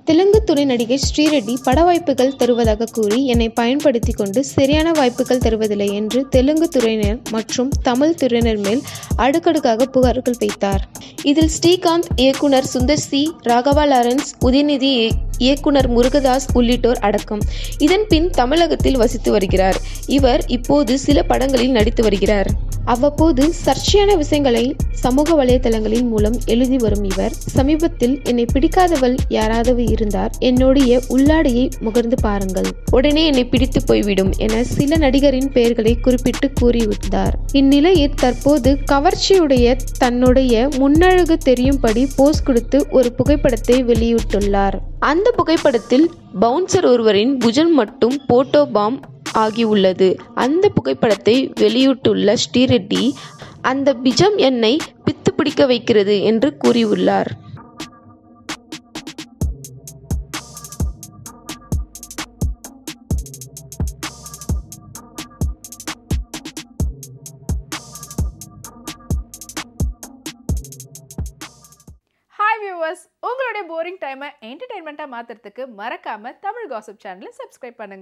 தெலுங்கு துணை நடிகை ஸ்ரீரெட்டி பட வாய்ப்புகள் தருவதாக கூறி என்னை பயன்படுத்தி கொண்டு சரியான வாய்ப்புகள் தருவதில்லை என்று தெலுங்கு துறையினர் மற்றும் தமிழ் துறையினர் மேல் அடுக்கடுக்காக புகார்கள் வைத்தார் இதில் ஸ்ரீகாந்த் இயக்குனர் சுந்தர் சி ராகவா லாரன்ஸ் உதயநிதி இய- இயக்குனர் முருகதாஸ் உள்ளிட்டோர் அடக்கம் இதன் பின் தமிழகத்தில் வசித்து வருகிறார் இவர் இப்போது சில படங்களில் நடித்து வருகிறார் அவ்வப்போது சர்ச்சையான விஷயங்களை சமூக வலைதளங்களின் மூலம் எழுதி வரும் இவர் சமீபத்தில் என்னை பிடிக்காதவள் யாராவது இருந்தார் என்னுடைய உள்ளாடையை முகர்ந்து பாருங்கள் உடனே என்னை பிடித்து போய்விடும் என சில நடிகரின் பெயர்களை குறிப்பிட்டு கூறிவிட்டார் இந்நிலையில் தற்போது கவர்ச்சியுடைய தன்னுடைய முன்னழகு தெரியும்படி போஸ் கொடுத்து ஒரு புகைப்படத்தை வெளியிட்டுள்ளார் அந்த புகைப்படத்தில் பவுன்சர் ஒருவரின் புஜன் மட்டும் போட்டோ பாம் ஆகியுள்ளது அந்த புகைப்படத்தை வெளியிட்டுள்ள ஸ்ரீரெட்டி அந்த பிஜம் என்னை பித்து பிடிக்க வைக்கிறது என்று கூறியுள்ளார் ஹாய் வியூவர்ஸ் உங்களுடைய போரிங் டைமை என்டர்டைன்மெண்ட்டாக மாற்றுறதுக்கு மறக்காமல் தமிழ் காசிப் சேனலை சப்ஸ்கிரைப் பண்ணுங்க